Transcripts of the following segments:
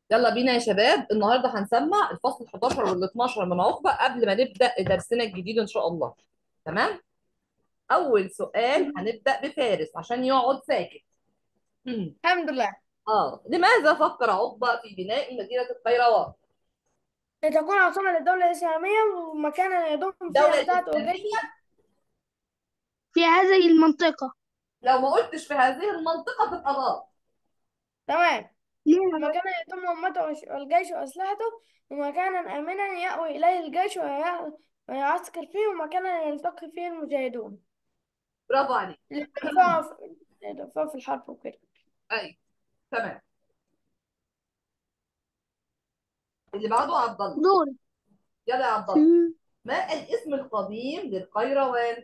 يلا بينا يا شباب النهارده هنسمع الفصل 11 وال 12 من عقبة قبل ما نبدأ درسنا الجديد إن شاء الله تمام أول سؤال هنبدأ بفارس عشان يقعد ساكت مم. الحمد لله اه لماذا فكر عقبة في بناء مدينة القيروان لتكون عاصمة للدولة الإسلامية ومكانا يضم الدولة فيها ذات الإسلامية وجيه في هذه المنطقة لو ما قلتش في هذه المنطقة تبقى غلط تمام ليه مكانا يضم أمته وش- والجيش وأسلحته ومكانا آمنا يأوي إليه الجيش ويع- ويعسكر فيه ومكانا يلتقي فيه المجاهدون برافو عليك للدفاع في للدفاع في الحرب وكده أيوة تمام اللي بعده عبد الله دور يلا يا عبد الله ما الاسم القديم للقيروان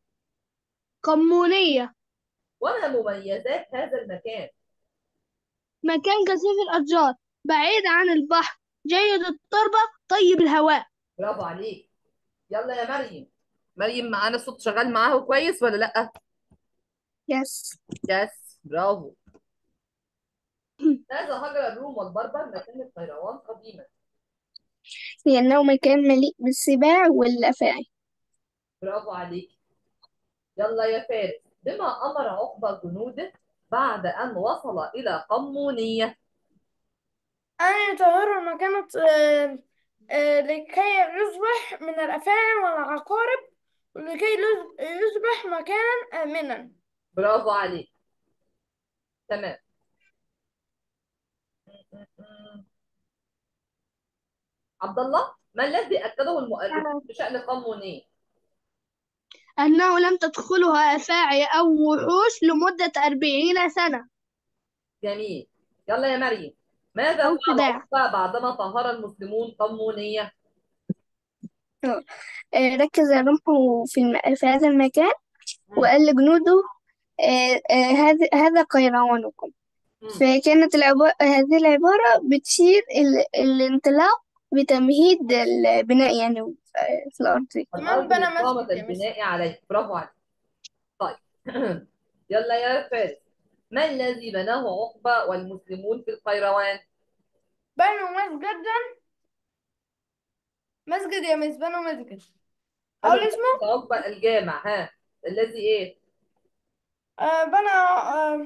قمونية وما مميزات هذا المكان مكان كثيف الأشجار بعيد عن البحر جيد التربة طيب الهواء برافو عليك يلا يا مريم مريم معانا الصوت شغال معاها كويس ولا لا يس يس برافو ماذا هجر الروم والبربر مكان القيروان قديما لأنه مكان مليء بالسباع والأفاعي برافو عليك يلا يا فارس بما امر عقبه جنوده بعد ان وصل الى قمونيه أن يطهروا المكان آه، آه، لكي يصبح من الأفاعي والعقارب ولكي يص- يصبح مكانا آمنا برافو عليك تمام عبد الله ما الذي اكده المؤرخون بشان قمونيه أنه لم تدخلها أفاعي أو وحوش لمدة أربعين سنة جميل يلا يا مريم ماذا أو فعل سباع عقبه بعدما طهر المسلمون قمونيه آه، ركز رمحه في, الم... في هذا المكان وقال لجنوده آه، آه، هذا هذا قيروانكم مم. فكانت العبارة هذه العبارة بتشير ال... الانطلاق بتمهيد البناء يعني في في الأرض الأرض لإقامة البناء عليه برافو عليك طيب يلا يا فارس ما الذي بناه عقبة والمسلمون في القيروان بنوا مسجدا مسجد يا مس بنوا مسجد أقول أنا اسمه بقول عقبة الجامع ها الذي إيه آه بنى آه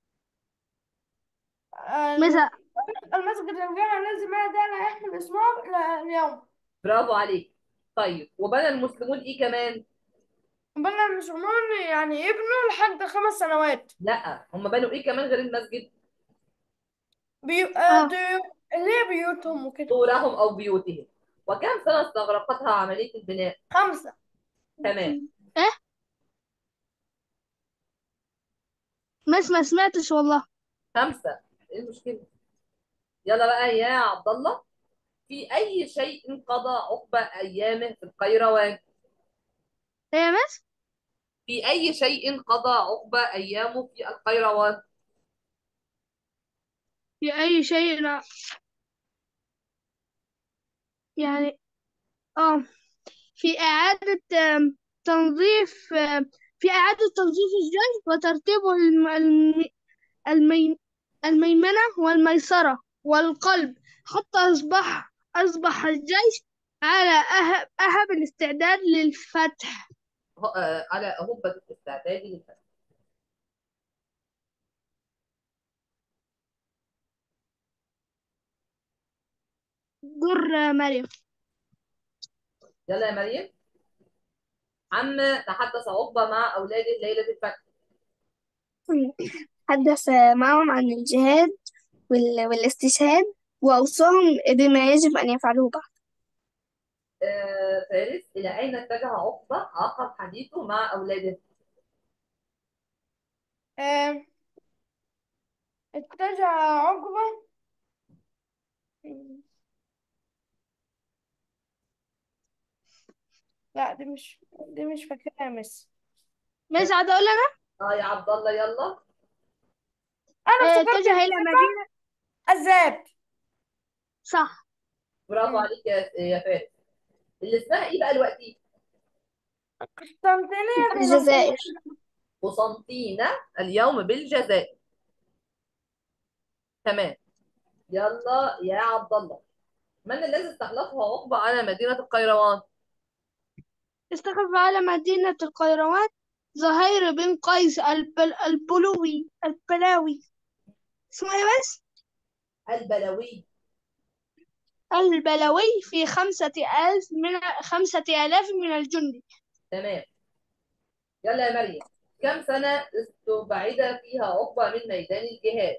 آه مثلا المسجد الجامع الذي ما زال يحمل اسمه إلى اليوم برافو عليك طيب وبنى المسلمون إيه كمان بنى المسلمون يعني يبنوا لحد خمس سنوات لا هم بنوا إيه كمان غير المسجد بي... آه اه دي... اللي هي بيوتهم وكده دورهم أو بيوتهم وكم سنة استغرقتها عملية البناء خمسة تمام ايه بس ما سمعتش والله خمسة إيه المشكلة يلا بقى يا عبد الله في أي شيء قضى عقبة أيامه في القيروان ايه يا مس في أي شيء قضى عقبة أيامه في القيروان في اي شيء لا. يعني اه في اعادة آم، تنظيف آم، في اعادة تنظيف الجيش وترتيبه الم... الم... المي... الميمنة والميسرة والقلب حتى اصبح اصبح الجيش على أهب, أهب الاستعداد للفتح ه- آه، على هبة الاستعداد للفتح دور مريم يلا يا مريم عم تحدث عقبة مع أولاده ليلة الفتح حدث معهم عن الجهاد وال... والاستشهاد وأوصاهم بما يجب أن يفعلوه بعد آه، فارس إلى أين اتجه عقبة عقب حديثه مع أولاده آه، اتجه عقبة لا دي مش دي مش فاكرها يا مس مش عايزة اقول انا اه يا عبد الله يلا أنا آه، افتكرت اتجه الى مدينة الذات صح برافو مم. عليك يا يا فارس اللي اسمها إيه بقى دلوقتي قسطنطينية في الجزائر قسنطينة اليوم بالجزائر تمام يلا يا عبد الله من الذي استخلفها عقبة على مدينة القيروان استخف على مدينة القيروان زهير بن قيس البل... البلوي البلاوي اسمه ايه بس البلوي البلوي في خمسة ألف من خمسة آلاف من الجند تمام يلا يا مريم كم سنة استبعد فيها عقبة من ميدان الجهاد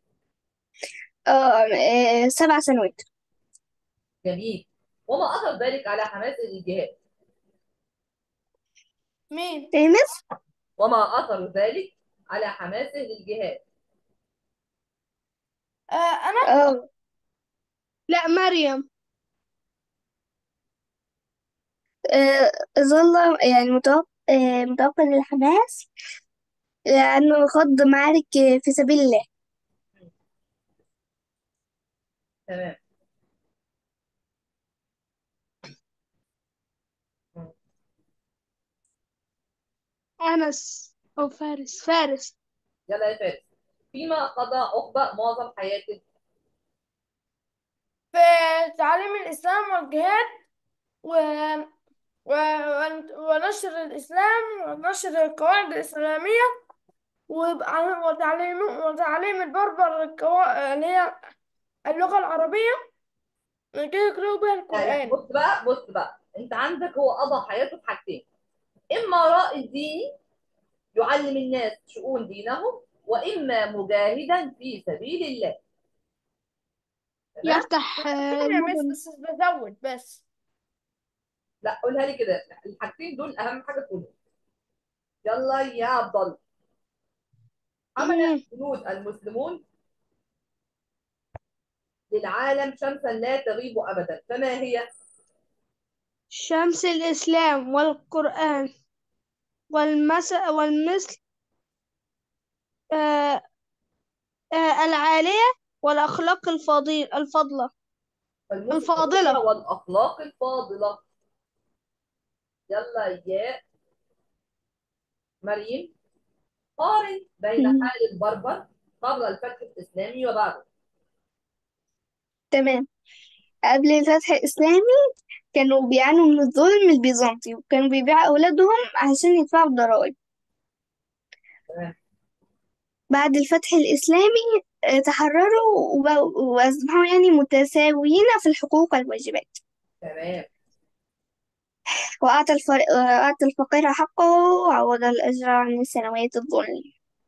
آه سبع سنوات جميل وما أثر ذلك على حماسه للجهاد مين إيه مس وما أثر ذلك على حماسه للجهاد آه انا آه لا مريم آه ظل يعني متوقع آه متوقع للحماس لأنه خض معارك في سبيل الله تمام أنس أو فارس فارس يلا يا فارس فيما قضى عقبة معظم حياته في تعليم الإسلام والجهاد و... و... ونشر الإسلام ونشر القواعد الإسلامية وب- وتعليم وتعليم البربر القوا... اللي هي اللغة العربية كي يقرأوا بها لا لا القرآن بص بقى بص بقى انت عندك هو قضى حياته في حاجتين اما رائد ديني يعلم الناس شؤون دينهم واما مجاهدا في سبيل الله تمام يفتح آه، يا مس المدن بس بزود بس لا قولها لي كده الحاجتين دول اهم حاجه تقولهم يلا يا عبد الله حمل مم. الجنود المسلمون للعالم شمسا لا تغيب ابدا فما هي شمس الإسلام والقرآن والمس والمثل آه آه العالية والأخلاق الفضيل الفضلة المسلمون الفاضلة والاخلاق الفاضله يلا يا مريم قارن بين مم. حال البربر قبل الفتح الاسلامي وبعده تمام قبل الفتح الإسلامي كانوا بيعانوا من الظلم البيزنطي وكانوا بيبيعوا أولادهم عشان يدفعوا الضرائب تمام بعد الفتح الإسلامي آه، تحرروا وبقوا- وأصبحوا يعني متساويين في الحقوق والواجبات تمام وأعطى الفر... وأعطى الفقير حقه وعوض الأجر عن سنوات الظلم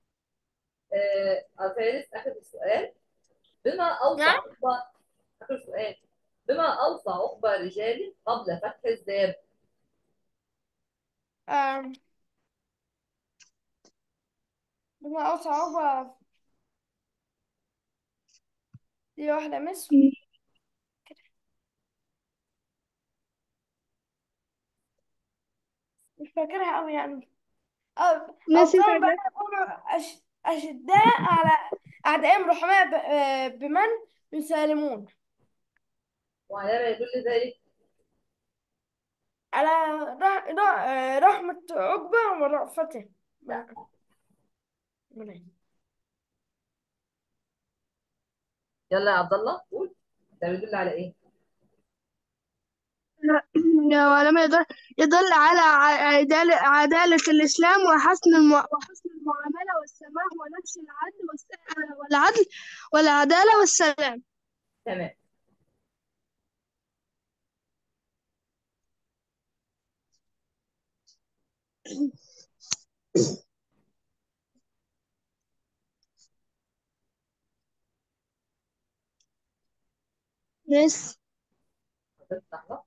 آه فارس اخر السؤال بما اوصى نعم عقبه اخر سؤال بما اوصى عقبه رجال قبل فتح الزاب آم، بما أوسع عقبة دي واحدة مس مش فاكرها أوي يعني أو ماشي أوصاهم بأن فاكرة يكونوا أش... أشداء على أعدائهم رحماء ب... آه، بمن يسالمون وعلى ما يدل ذلك على رح... رح... آه، رحمة عقبة ورأفته لا يلا يا عبد الله قول ده بيدل على ايه ولم يدل يدل على ع- عدالة, عدالة الإسلام وحسن الم... وحسن المعاملة والسماح ونفس العدل والس... والعدل والعدالة والسلام تمام بس هتفتح لك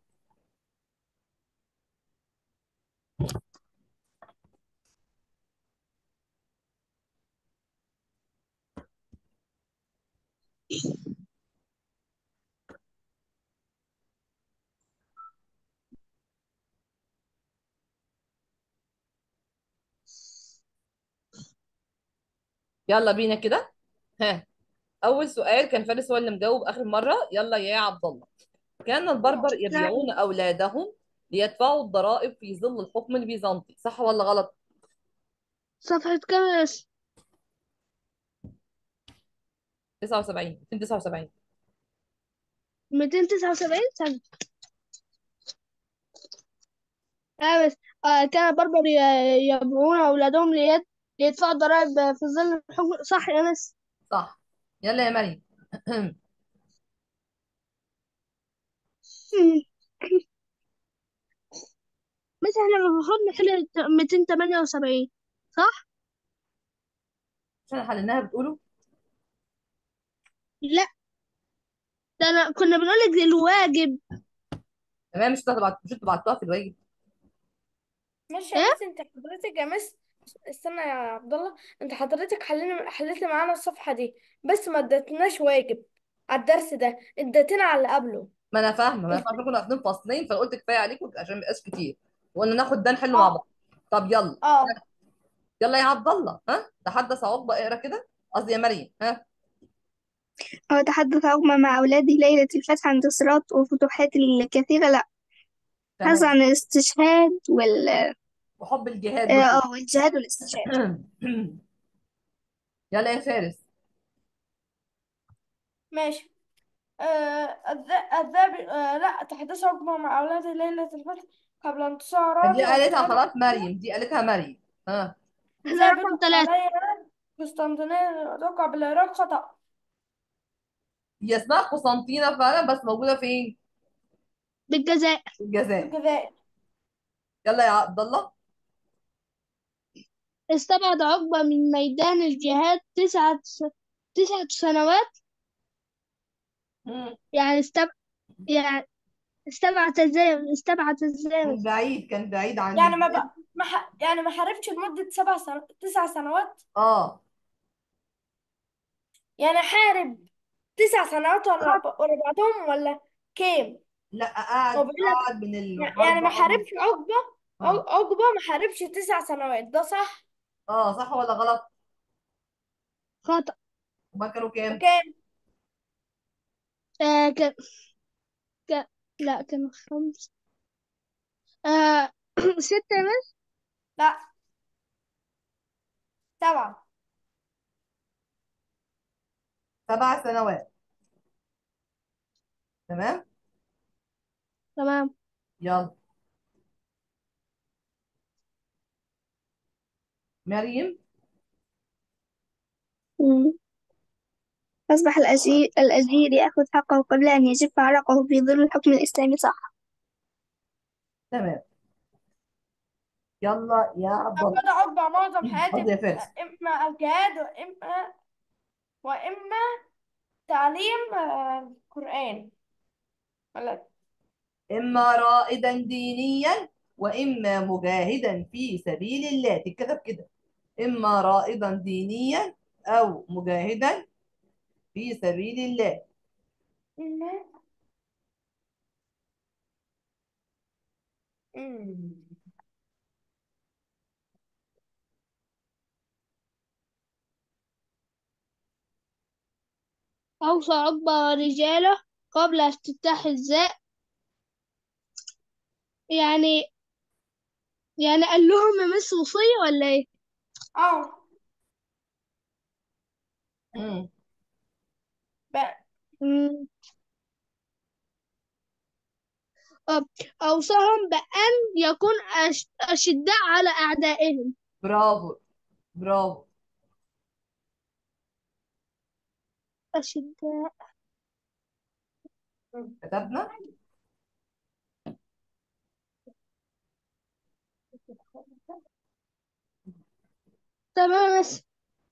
يلا بينا كده ها اول سؤال كان فارس هو اللي مجاوب اخر مره يلا يا عبد الله كان البربر يبيعون اولادهم ليدفعوا الضرائب في ظل الحكم البيزنطي صح ولا غلط صفحة كام بس 79 279 279 سنة آه بس آه كان البربر ي- يبيعون أولادهم ليد ليدفعوا الضرائب في ظل الحكم صح يا مس صح يلا يا مريم بس احنا المفروض نحل 278 صح؟ عشان حليناها بتقولوا لا ده أنا كنا بنقول لك الواجب تمام مش انتوا بعت- مش انتوا بعتوها في الواجب ماشي يا إيه؟ مس انت حضرتك يا مس استنى يا عبد الله انت حضرتك حلينا حليت معانا الصفحة دي بس ما ادتناش واجب على الدرس ده اديتنا على اللي قبله ما انا فاهمه ما انا فاهمه كنا واخدين فصلين فقلت كفايه عليكم عشان ما يبقاش كتير وقلنا ناخد ده نحله مع اه بعض طب يلا اه يلا يا عبد الله ها تحدث عقبه اقرا كده قصدي يا مريم ها وتحدث عقبة مع أولاده ليلة الفتح عن انتصارات وفتوحات الكثيرة لا حث تمام عن الاستشهاد وال وحب الجهاد اه والجهاد آه، والجهاد والاستشهاد يلا يا فارس ماشي آه الذ- الذئب آه لا تحدث عقبة مع أولاده ليلة الفتح قبل انتصارات دي قالتها وفتوحات خلاص الكثيرة مريم دي قالتها مريم ها احنا رقم ثابت ثلاثة عليها قسطنطينية تقع بالعراق خطأ هي اسمها قسنطينه فعلا بس موجوده فين بالجزائر في الجزائر الجزائر يلا يا عبد الله استبعد عقبة من ميدان الجهاد تسعة س- تسعة سنوات مم. يعني استب... يعني استبعد ازاي استبعد ازاي كان بعيد كان بعيد عن يعني ما الجهاد بقى ما ح... يعني ما حاربش لمدة سبع سنوات تسع سنوات اه يعني حارب تسع سنوات ورا ورا بعضهم ولا كام؟ لا هو قعد بيقول لك قعد من يعني الحرب ما عمر حاربش عقبة اه عق- عقبة ما حاربش تسع سنوات ده صح؟ اه صح ولا غلط خطأ هما كانوا كام وكام؟ آه كان كان لا كان خمس آه ستة بس لا سبعة سبع سنوات تمام تمام يلا مريم مم. أصبح الأجير, الأجير يأخذ حقه قبل أن يجف عرقه في ظل الحكم الإسلامي صح تمام يلا يا عبد الله أخذ عقبة معظم حياته قصدي يا فارس إما الجهاد وإما وإما تعليم آه، القرآن ولا إما رائدا دينيا وإما مجاهدا في سبيل الله تتكتب كده إما رائدا دينيا أو مجاهدا في سبيل الله إما مم. أوصى عقبة رجاله قبل افتتاح الزاء يعني يعني قال لهم يا مس وصية ولا ايه؟ اه مم. بقى مم. آه، أوصاهم بأن يكون أش... أشداء على أعدائهم برافو برافو أشداء كتبنا تمام بس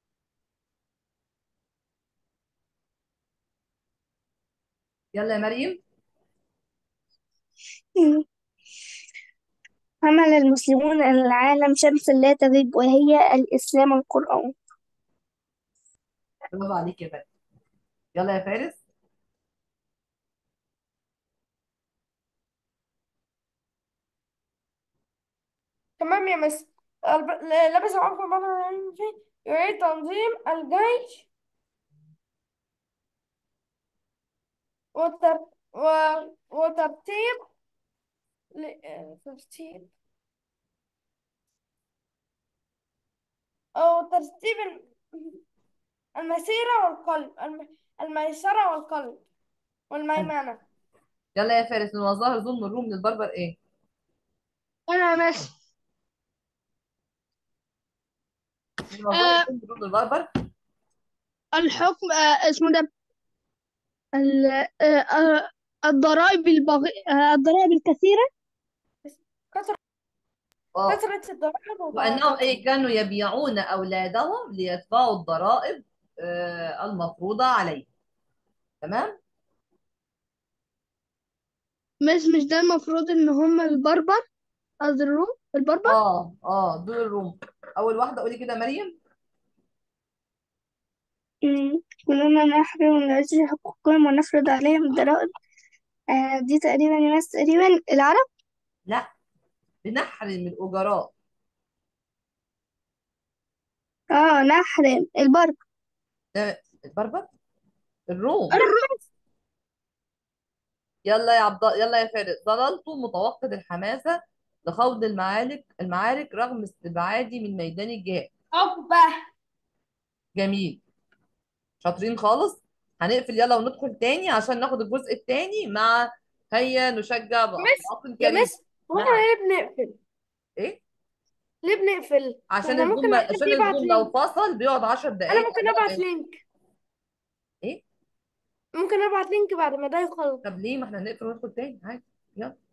يلا يا مريم مم. حمل المسلمون أن العالم شمس لا تغيب وهي الإسلام والقرآن برافو عليك يا مريم يلا يا فارس تمام يا مس الب- ل- لبس عقبة مرة يعيد تنظيم الجيش وتر... و... وترتيب ل... آه، ترتيب أو ترتيب ال- المسيرة والقلب الم... الميسرة والقلب والميمنة يلا يا فارس من مظاهر ظلم الروم للبربر ايه أنا ماشي من مظاهر آه ظلم الروم للبربر الحكم آه اسمه ده ال- آه آه الضرائب البغي... آه الضرائب الكثيرة كثرة اه كثرة الضرائب وانهم وبركاتها ايه كانوا يبيعون اولادهم ليدفعوا الضرائب آه المفروضه عليه تمام مش مش ده المفروض إن هم البربر قصدي الروم البربر اه اه دول الروم اول واحده قولي كده مريم مم. كلنا نحرم ونعيش حقوقهم ونفرض عليهم الضرائب آه دي تقريبا ناس تقريبا العرب لا بنحرم الاجراء اه نحرم البربر ده البربر الروم الروم يلا يا عبد يلا يا فارس ظللت متوقد الحماسه لخوض المعارك المعارك رغم استبعادي من ميدان الجهاد عقبة جميل شاطرين خالص هنقفل يلا وندخل تاني عشان ناخد الجزء التاني مع هيا نشجع مس بأصوات يا كريمة مس هو احنا نعم ليه بنقفل ايه ليه بنقفل عشان احنا الزوم ممكن ما... احنا عشان بيبعت الزوم لو لينك فصل بيقعد 10 انا دقايق ممكن بعدها ابعت بي- لينك ايه ممكن ابعت لينك بعد ما ده يخلص طب ليه ما احنا هنقفل وندخل تاني عادي يلا